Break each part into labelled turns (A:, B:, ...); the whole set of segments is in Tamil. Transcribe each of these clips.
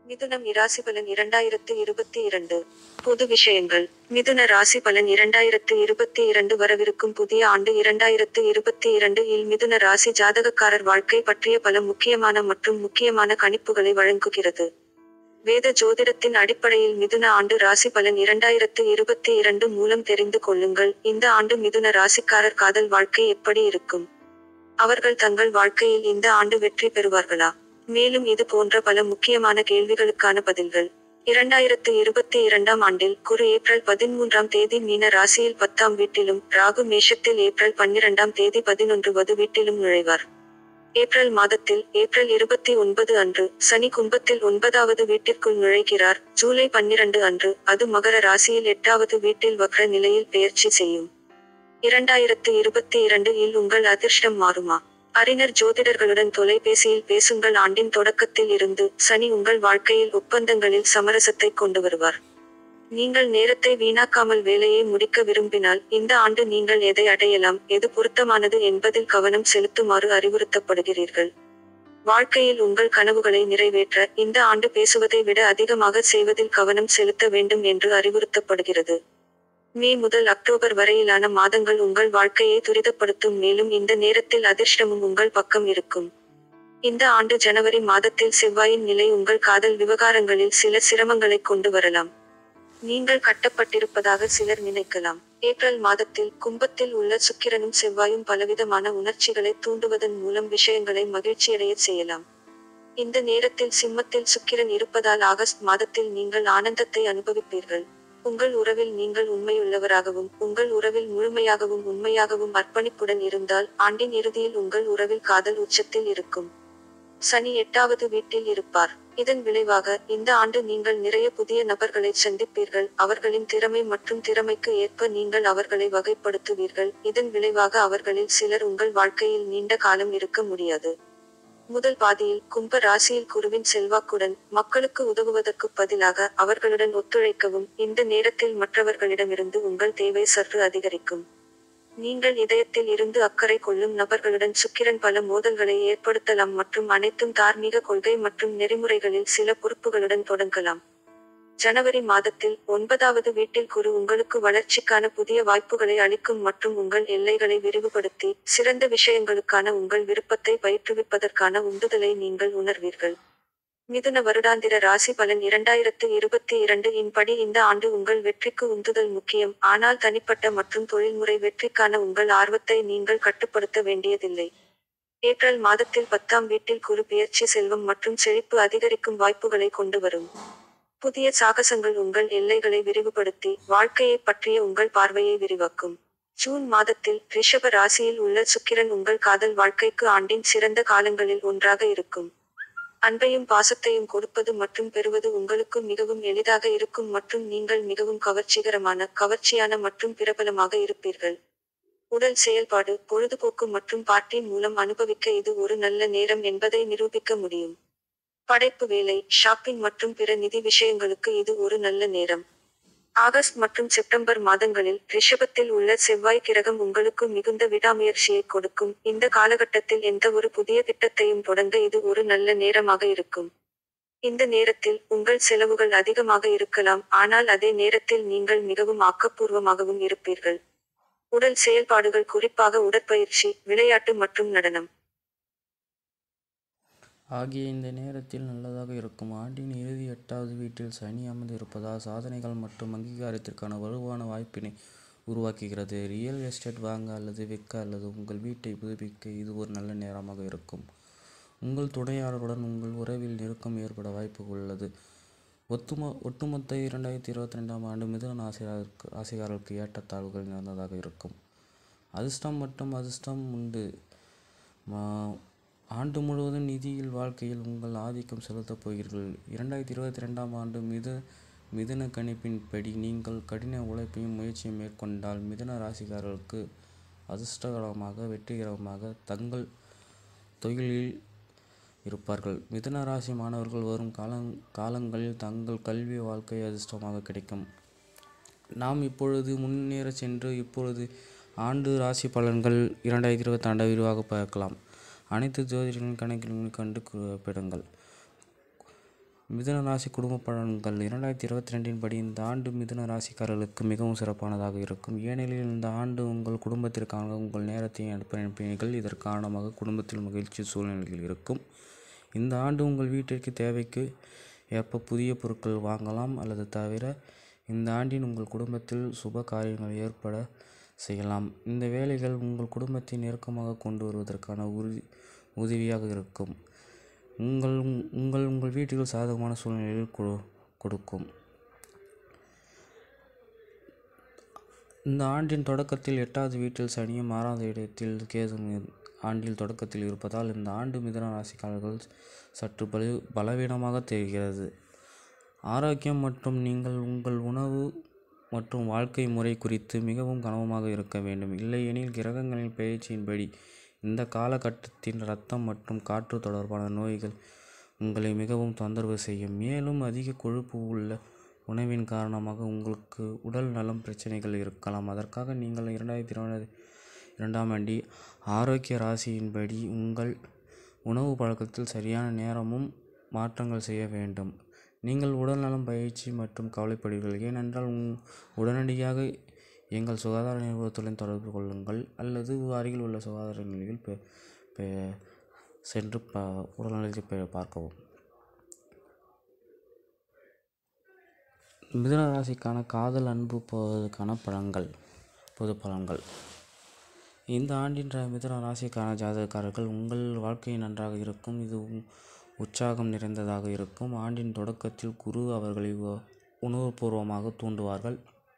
A: மிதுனம் இராசி பலன் இரண்டாயிரத்து இருபத்தி இரண்டு பொது விஷயங்கள் மிதுன ராசி பலன் இரண்டாயிரத்து இருபத்தி இரண்டு வரவிருக்கும் புதிய ஆண்டு இரண்டாயிரத்து இருபத்தி இரண்டு இல் மிதுன ராசி ஜாதகக்காரர் வாழ்க்கை பற்றிய பல முக்கியமான மற்றும் முக்கியமான கணிப்புகளை வழங்குகிறது வேத ஜோதிடத்தின் அடிப்படையில் மிதுன ஆண்டு ராசி பலன் இரண்டாயிரத்து இருபத்தி இரண்டு மூலம் தெரிந்து கொள்ளுங்கள் இந்த ஆண்டு மிதுன ராசிக்காரர் காதல் வாழ்க்கை எப்படி இருக்கும் அவர்கள் தங்கள் வாழ்க்கையில் இந்த ஆண்டு வெற்றி பெறுவார்களா மேலும் இது போன்ற பல முக்கியமான கேள்விகளுக்கான பதில்கள் இரண்டாயிரத்து இருபத்தி இரண்டாம் ஆண்டில் குரு ஏப்ரல் பதிமூன்றாம் தேதி மீன ராசியில் பத்தாம் வீட்டிலும் ராகு மேஷத்தில் ஏப்ரல் பன்னிரண்டாம் தேதி பதினொன்று வது வீட்டிலும் நுழைவார் ஏப்ரல் மாதத்தில் ஏப்ரல் இருபத்தி ஒன்பது அன்று சனி கும்பத்தில் ஒன்பதாவது வீட்டிற்குள் நுழைகிறார் ஜூலை பன்னிரண்டு அன்று அது மகர ராசியில் எட்டாவது வீட்டில் வக்ர நிலையில் பெயர்ச்சி செய்யும் இரண்டாயிரத்து இருபத்தி இரண்டு இல் உங்கள் அதிர்ஷ்டம் மாறுமா அறிஞர் ஜோதிடர்களுடன் தொலைபேசியில் பேசுங்கள் ஆண்டின் தொடக்கத்தில் இருந்து சனி உங்கள் வாழ்க்கையில் ஒப்பந்தங்களில் சமரசத்தை கொண்டு வருவார் நீங்கள் நேரத்தை வீணாக்காமல் வேலையை முடிக்க விரும்பினால் இந்த ஆண்டு நீங்கள் எதை அடையலாம் எது பொருத்தமானது என்பதில் கவனம் செலுத்துமாறு அறிவுறுத்தப்படுகிறீர்கள் வாழ்க்கையில் உங்கள் கனவுகளை நிறைவேற்ற இந்த ஆண்டு பேசுவதை விட அதிகமாக செய்வதில் கவனம் செலுத்த வேண்டும் என்று அறிவுறுத்தப்படுகிறது மே முதல் அக்டோபர் வரையிலான மாதங்கள் உங்கள் வாழ்க்கையை துரிதப்படுத்தும் மேலும் இந்த நேரத்தில் அதிர்ஷ்டமும் உங்கள் பக்கம் இருக்கும் இந்த ஆண்டு ஜனவரி மாதத்தில் செவ்வாயின் நிலை உங்கள் காதல் விவகாரங்களில் சில சிரமங்களை கொண்டு வரலாம் நீங்கள் கட்டப்பட்டிருப்பதாக சிலர் நினைக்கலாம் ஏப்ரல் மாதத்தில் கும்பத்தில் உள்ள சுக்கிரனும் செவ்வாயும் பலவிதமான உணர்ச்சிகளை தூண்டுவதன் மூலம் விஷயங்களை மகிழ்ச்சியடையச் செய்யலாம் இந்த நேரத்தில் சிம்மத்தில் சுக்கிரன் இருப்பதால் ஆகஸ்ட் மாதத்தில் நீங்கள் ஆனந்தத்தை அனுபவிப்பீர்கள் உங்கள் உறவில் நீங்கள் உண்மையுள்ளவராகவும் உங்கள் உறவில் முழுமையாகவும் உண்மையாகவும் அர்ப்பணிப்புடன் இருந்தால் ஆண்டின் இறுதியில் உங்கள் உறவில் காதல் உச்சத்தில் இருக்கும் சனி எட்டாவது வீட்டில் இருப்பார் இதன் விளைவாக இந்த ஆண்டு நீங்கள் நிறைய புதிய நபர்களை சந்திப்பீர்கள் அவர்களின் திறமை மற்றும் திறமைக்கு ஏற்ப நீங்கள் அவர்களை வகைப்படுத்துவீர்கள் இதன் விளைவாக அவர்களில் சிலர் உங்கள் வாழ்க்கையில் நீண்ட காலம் இருக்க முடியாது முதல் பாதியில் கும்ப ராசியில் குருவின் செல்வாக்குடன் மக்களுக்கு உதவுவதற்கு பதிலாக அவர்களுடன் ஒத்துழைக்கவும் இந்த நேரத்தில் மற்றவர்களிடமிருந்து உங்கள் தேவை சற்று அதிகரிக்கும் நீங்கள் இதயத்தில் இருந்து அக்கறை கொள்ளும் நபர்களுடன் சுக்கிரன் பல மோதல்களை ஏற்படுத்தலாம் மற்றும் அனைத்தும் தார்மீக கொள்கை மற்றும் நெறிமுறைகளில் சில பொறுப்புகளுடன் தொடங்கலாம் ஜனவரி மாதத்தில் ஒன்பதாவது வீட்டில் குரு உங்களுக்கு வளர்ச்சிக்கான புதிய வாய்ப்புகளை அளிக்கும் மற்றும் உங்கள் எல்லைகளை விரிவுபடுத்தி சிறந்த விஷயங்களுக்கான உங்கள் விருப்பத்தை பயிற்றுவிப்பதற்கான உந்துதலை நீங்கள் உணர்வீர்கள் மிதுன வருடாந்திர ராசி பலன் இரண்டாயிரத்து இருபத்தி இரண்டு இன் படி இந்த ஆண்டு உங்கள் வெற்றிக்கு உந்துதல் முக்கியம் ஆனால் தனிப்பட்ட மற்றும் தொழில்முறை வெற்றிக்கான உங்கள் ஆர்வத்தை நீங்கள் கட்டுப்படுத்த வேண்டியதில்லை ஏப்ரல் மாதத்தில் பத்தாம் வீட்டில் குரு பெயர்ச்சி செல்வம் மற்றும் செழிப்பு அதிகரிக்கும் வாய்ப்புகளை கொண்டு வரும் புதிய சாகசங்கள் உங்கள் எல்லைகளை விரிவுபடுத்தி வாழ்க்கையை பற்றிய உங்கள் பார்வையை விரிவாக்கும் ஜூன் மாதத்தில் ரிஷப ராசியில் உள்ள சுக்கிரன் உங்கள் காதல் வாழ்க்கைக்கு ஆண்டின் சிறந்த காலங்களில் ஒன்றாக இருக்கும் அன்பையும் பாசத்தையும் கொடுப்பது மற்றும் பெறுவது உங்களுக்கு மிகவும் எளிதாக இருக்கும் மற்றும் நீங்கள் மிகவும் கவர்ச்சிகரமான கவர்ச்சியான மற்றும் பிரபலமாக இருப்பீர்கள் உடல் செயல்பாடு பொழுதுபோக்கு மற்றும் பார்ட்டி மூலம் அனுபவிக்க இது ஒரு நல்ல நேரம் என்பதை நிரூபிக்க முடியும் படைப்பு வேலை ஷாப்பிங் மற்றும் பிற நிதி விஷயங்களுக்கு இது ஒரு நல்ல நேரம் ஆகஸ்ட் மற்றும் செப்டம்பர் மாதங்களில் ரிஷபத்தில் உள்ள செவ்வாய் கிரகம் உங்களுக்கு மிகுந்த விடாமுயற்சியை கொடுக்கும் இந்த காலகட்டத்தில் எந்த ஒரு புதிய திட்டத்தையும் தொடங்க இது ஒரு நல்ல நேரமாக இருக்கும் இந்த நேரத்தில் உங்கள் செலவுகள் அதிகமாக இருக்கலாம் ஆனால் அதே நேரத்தில் நீங்கள் மிகவும் ஆக்கப்பூர்வமாகவும் இருப்பீர்கள் உடல் செயல்பாடுகள் குறிப்பாக உடற்பயிற்சி விளையாட்டு மற்றும் நடனம்
B: ஆகிய இந்த நேரத்தில் நல்லதாக இருக்கும் ஆண்டின் இறுதி எட்டாவது வீட்டில் சனி அமர்ந்து இருப்பதால் சாதனைகள் மற்றும் அங்கீகாரத்திற்கான வலுவான வாய்ப்பினை உருவாக்குகிறது ரியல் எஸ்டேட் வாங்க அல்லது விற்க அல்லது உங்கள் வீட்டை புதுப்பிக்க இது ஒரு நல்ல நேரமாக இருக்கும் உங்கள் துணையாளருடன் உங்கள் உறவில் நெருக்கம் ஏற்பட வாய்ப்பு உள்ளது ஒத்துமொ ஒட்டுமொத்த இரண்டாயிரத்தி இருபத்தி ரெண்டாம் ஆண்டு மிதுன ஆசிரியருக்கு ஆசிரியர்களுக்கு ஏற்றத்தாழ்வுகள் நிறைந்ததாக இருக்கும் அதிர்ஷ்டம் மற்றும் அதிர்ஷ்டம் உண்டு மா- ஆண்டு முழுவதும் நிதியில் வாழ்க்கையில் உங்கள் ஆதிக்கம் செலுத்தப் போகிறீர்கள் இரண்டாயிரத்தி இருபத்தி ரெண்டாம் ஆண்டு மிது மிதுன கணிப்பின்படி நீங்கள் கடின உழைப்பையும் முயற்சியும் மேற்கொண்டால் மிதுன ராசிக்காரர்களுக்கு அதிர்ஷ்டகரமாக வெற்றிகரமாக தங்கள் தொழிலில் இருப்பார்கள் மிதுன ராசி மாணவர்கள் வரும் காலங் காலங்களில் தங்கள் கல்வி வாழ்க்கை அதிர்ஷ்டமாக கிடைக்கும் நாம் இப்பொழுது முன்னேற சென்று இப்பொழுது ஆண்டு ராசி பலன்கள் இரண்டாயிரத்தி இருபத்தி ரெண்டு விரிவாக பார்க்கலாம் அனைத்து ஜோதிடர்களின் கணக்கிலும் கண்டு குறிப்பிடுங்கள் மிதுன ராசி குடும்ப பலன்கள் இரண்டாயிரத்தி இருபத்தி ரெண்டின் படி இந்த ஆண்டு மிதுன ராசிக்காரர்களுக்கு மிகவும் சிறப்பானதாக இருக்கும் ஏனெனில் இந்த ஆண்டு உங்கள் குடும்பத்திற்காக உங்கள் நேரத்தை அனுப்பினீர்கள் இதன் காரணமாக குடும்பத்தில் மகிழ்ச்சி சூழ்நிலைகள் இருக்கும் இந்த ஆண்டு உங்கள் வீட்டிற்கு தேவைக்கு ஏற்ப புதிய பொருட்கள் வாங்கலாம் அல்லது தவிர இந்த ஆண்டின் உங்கள் குடும்பத்தில் சுப காரியங்கள் ஏற்பட செய்யலாம் இந்த வேலைகள் உங்கள் குடும்பத்தை நெருக்கமாக கொண்டு வருவதற்கான உறுதி உதவியாக இருக்கும் உங்கள் உங்கள் உங்கள் வீட்டில் சாதகமான சூழ்நிலையில் கொ கொடுக்கும் இந்த ஆண்டின் தொடக்கத்தில் எட்டாவது வீட்டில் சனியும் ஆறாவது இடத்தில் கேதும் ஆண்டில் தொடக்கத்தில் இருப்பதால் இந்த ஆண்டு மிதன ராசிக்காரர்கள் சற்று பல பலவீனமாக தெரிகிறது ஆரோக்கியம் மற்றும் நீங்கள் உங்கள் உணவு மற்றும் வாழ்க்கை முறை குறித்து மிகவும் கவனமாக இருக்க வேண்டும் இல்லையெனில் கிரகங்களின் பயிற்சியின்படி இந்த காலகட்டத்தின் இரத்தம் மற்றும் காற்று தொடர்பான நோய்கள் உங்களை மிகவும் தொந்தரவு செய்யும் மேலும் அதிக கொழுப்பு உள்ள உணவின் காரணமாக உங்களுக்கு உடல் நலம் பிரச்சனைகள் இருக்கலாம் அதற்காக நீங்கள் இரண்டாயிரத்தி இருபது இரண்டாம் ஆண்டி ஆரோக்கிய ராசியின்படி உங்கள் உணவு பழக்கத்தில் சரியான நேரமும் மாற்றங்கள் செய்ய வேண்டும் நீங்கள் உடல்நலம் பயிற்சி மற்றும் கவலைப்படுவீர்கள் ஏனென்றால் உங் உடனடியாக எங்கள் சுகாதார நிறுவனத்துடன் தொடர்பு கொள்ளுங்கள் அல்லது அருகில் உள்ள சுகாதார நிலையில் பெ பெ சென்று ப உடல்நலத்தை பெ பார்க்கவும் மிதுன ராசிக்கான காதல் அன்பு போவதற்கான பலன்கள் பொது பலன்கள் இந்த ஆண்டின் ர- மிதுன ராசிக்கான ஜாதகக்காரர்கள் உங்கள் வாழ்க்கை நன்றாக இருக்கும் இது உ- உற்சாகம் நிறைந்ததாக இருக்கும் ஆண்டின் தொடக்கத்தில் குரு அவர்களை உ- உணர்வுபூர்வமாக தூண்டுவார்கள்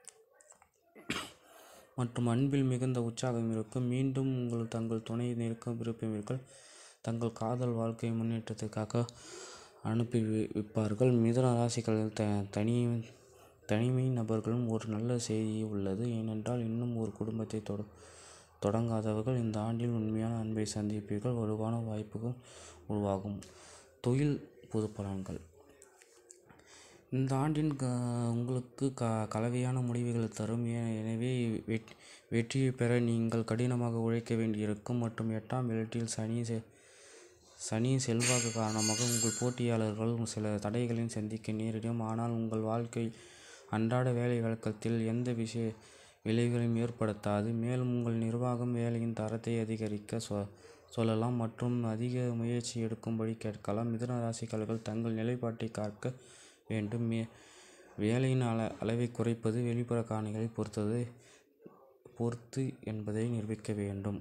B: மற்றும் அன்பில் மிகுந்த உற்சாகம் இருக்கும் மீண்டும் உங்கள் தங்கள் துணை நெருக்கம் விருப்பவீர்கள் தங்கள் காதல் வாழ்க்கை முன்னேற்றத்திற்காக அனுப்பி வை- வைப்பார்கள் மிதுன ராசிகளில் த தனி தனிமை நபர்களும் ஒரு நல்ல செய்தி உள்ளது ஏனென்றால் இன்னும் ஒரு குடும்பத்தை தொட தொடங்காதவர்கள் இந்த ஆண்டில் உண்மையான அன்பை சந்திப்பீர்கள் வலுவான வாய்ப்புகள் உருவாகும் தொழில் பொது பலன்கள் இந்த ஆண்டின் க உங்களுக்கு க கலவையான முடிவுகள் தரும் ஏ- எனவே வெட் வெற்றியை பெற நீங்கள் கடினமாக உழைக்க வேண்டியிருக்கும் மற்றும் எட்டாம் இடத்தில் சனி செ- சனி செல்வாக்கு காரணமாக உங்கள் போட்டியாளர்கள் சில தடைகளின் சந்திக்க நேரிடும் ஆனால் உங்கள் வாழ்க்கை அன்றாட வேலை வழக்கத்தில் எந்த விஷய விளைவுகளையும் ஏற்படுத்தாது மேலும் உங்கள் நிர்வாகம் வேலையின் தரத்தை அதிகரிக்க சொ சொல்லலாம் மற்றும் அதிக முயற்சி எடுக்கும்படி கேட்கலாம் மிதுன ராசிக்காரர்கள் தங்கள் நிலைப்பாட்டை காக்க வேண்டும் மே வேலையின் அள அளவை குறைப்பது வெளிப்புற காரணிகளை பொறுத்தது பொறுத்து என்பதை நிரூபிக்க வேண்டும்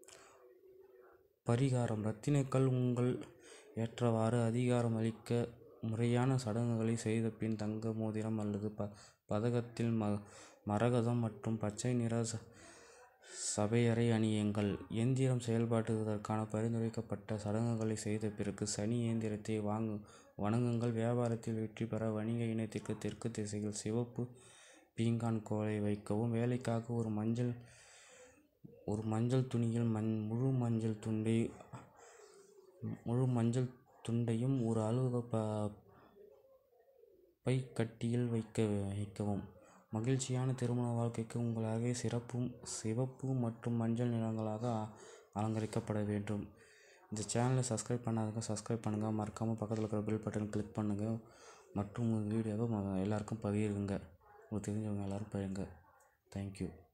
B: பரிகாரம் ரத்தினக்கல் உங்கள் ஏற்றவாறு அதிகாரம் அளிக்க முறையான சடங்குகளை செய்த பின் தங்க மோதிரம் அல்லது ப பதக்கத்தில் ம மரகதம் மற்றும் பச்சை நிற ச சபையறை அணியுங்கள் இயந்திரம் செயல்படுத்துவதற்கான பரிந்துரைக்கப்பட்ட சடங்குகளை செய்த பிறகு சனி இயந்திரத்தை வாங்கு வணங்குங்கள் வியாபாரத்தில் வெற்றி பெற வணிக இனத்திற்கு தெற்கு திசையில் சிவப்பு பீங்கான் கோலை வைக்கவும் வேலைக்காக ஒரு மஞ்சள் ஒரு மஞ்சள் துணியில் மண் முழு மஞ்சள் துண்டை முழு மஞ்சள் துண்டையும் ஒரு அலுவலக ப பைக்கட்டியில் வைக்க வைக்கவும் மகிழ்ச்சியான திருமண வாழ்க்கைக்கு உங்கள் அறை சிறப்பும் சிவப்பு மற்றும் மஞ்சள் நிறங்களாக அ- அலங்கரிக்கப்பட வேண்டும் இந்த சேனலை சப்ஸ்கிரைப் பண்ணாதவங்க சப்ஸ்கிரைப் பண்ணுங்கள் மறக்காமல் பக்கத்தில் இருக்கிற பெல் பட்டன் கிளிக் பண்ணுங்கள் மற்றும் உங்கள் வீடியோவை ம- எல்லாருக்கும் பகிருங்க உங்களுக்கு தெரிஞ்சவங்க எல்லாரும் பகிருங்க தேங்க்யூ